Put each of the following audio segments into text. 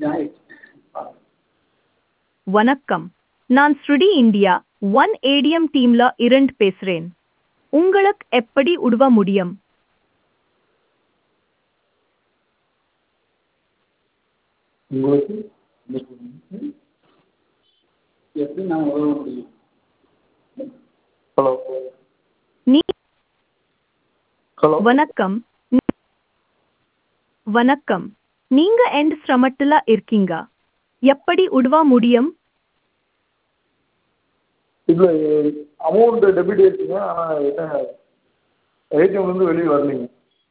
வணக்கம் நான் ஸ்ருடி இந்தியா ஒன் ஏடிஎம் டீம்ல இருந்து பேசுறேன் உங்களுக்கு எப்படி உதவ முடியும் உங்களுக்கு எப்படி நான் உதவ முடியும் ஹலோ நீ ஹலோ வணக்கம் நீ- வணக்கம் நீங்க எந்த சிரமத்துல இருக்கீங்க எப்படி உதவ முடியும் இல்லை அமௌண்ட் டெபிட் ஆயிடுச்சுங்க ஆனால் என்ன ஏடிஎம்லேருந்து வெளியே வரலைங்க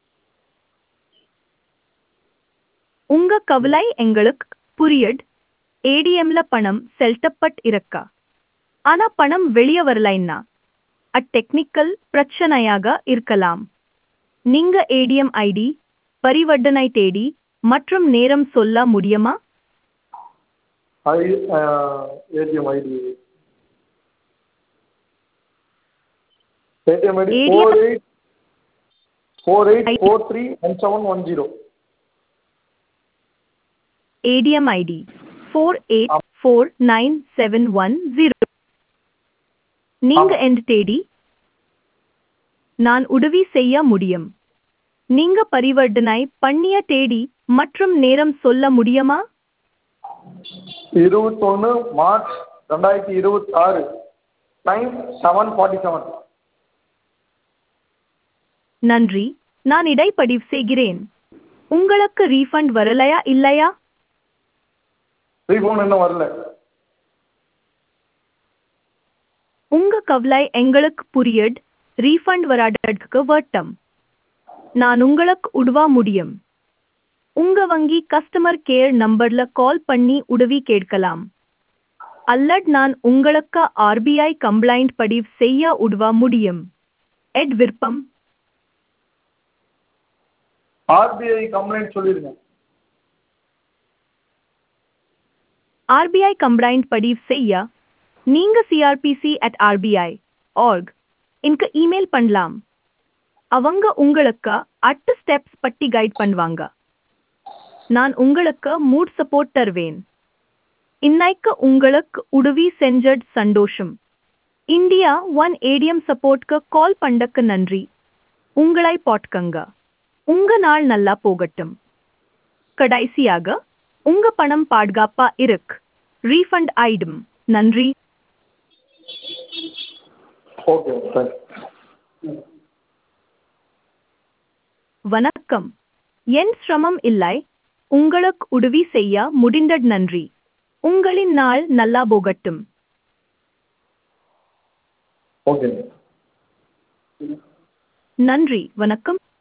உங்க கவலை எங்களுக்கு புரியட் ஏடிஎம்ல பணம் செலுத்தப்பட் இருக்கா ஆனா பணம் வெளியே வரலைன்னா அட்டெக்னிக்கல் பிரச்சனையாக இருக்கலாம் நீங்க ஏடிஎம் ஐடி பரிவர்த்தனை தேதி மற்றும் நேரம் சொல்ல முடியுமா I ATM ID ATM ID ATM four eight four eight ID. Four three one seven one zero ADM ID four eight four nine seven one zero நீங்க ஆமா. எந்த தேதி நான் உதவி செய்ய முடியும் நீங்க பரிவர்த்தனை பண்ணிய தேதி மற்றும் நேரம் சொல்ல முடியுமா இருபத்தொன்று மார்ச் ரெண்டாயிரத்தி இருபத்தாறு டைம் செவன் ஃபார்ட்டி செவன் நன்றி நான் இடைப்பதிவு செய்கிறேன் உங்களுக்கு ரீஃபண்ட் வரலையா இல்லையா ரீஃபோன் இன்னும் வரல உங்க கவலை எங்களுக்கு புரியட் ரீஃபண்ட் வராததுக்கு வட்டம் நான் உங்களுக்கு உதவ முடியும் உங்க வங்கி கஸ்டமர் கேர் நம்பர்ல கால் பண்ணி உதவி கேட்கலாம் அல்லது நான் உங்களுக்கு ஆர்பிஐ கம்ப்ளைண்ட் பதிவு செய்ய உதவ முடியும் எட் விருப்பம் ஆர்பிஐ கம்ப்ளைண்ட் சொல்லிடுங்க ஆர்பிஐ கம்ப்ளைண்ட் பதிவு செய்ய நீங்க சிஆர்பிசி அட் ஆர்பிஐ ஆர்க் இன்க்கு இமெயில் பண்ணலாம் அவங்க உங்களுக்கு அட்டு ஸ்டெப்ஸ் பட்டி கைட் பண்ணுவாங்க நான் உங்களுக்கு மூட் சப்போர்ட் தருவேன் இன்னைக்கு உங்களுக்கு உதவி செஞ்சட் சந்தோஷம் இந்தியா ஒன் ஏடிஎம் சப்போர்ட்க்கு கால் பண்ணக்கு நன்றி உங்களை போட்கங்க உங்க நாள் நல்லா போகட்டும் கடைசியாக உங்க பணம் பாதுகாப்பா இருக்கு ரீஃபண்ட் ஆயிடும் நன்றி ஓகே தேங்க்ஸ் வணக்கம் என் சிரமம் இல்லை உங்களுக்கு உதவி செய்ய முடிந்தது நன்றி உங்களின் நாள் நல்லா போகட்டும் ஓகே நன்றி வணக்கம்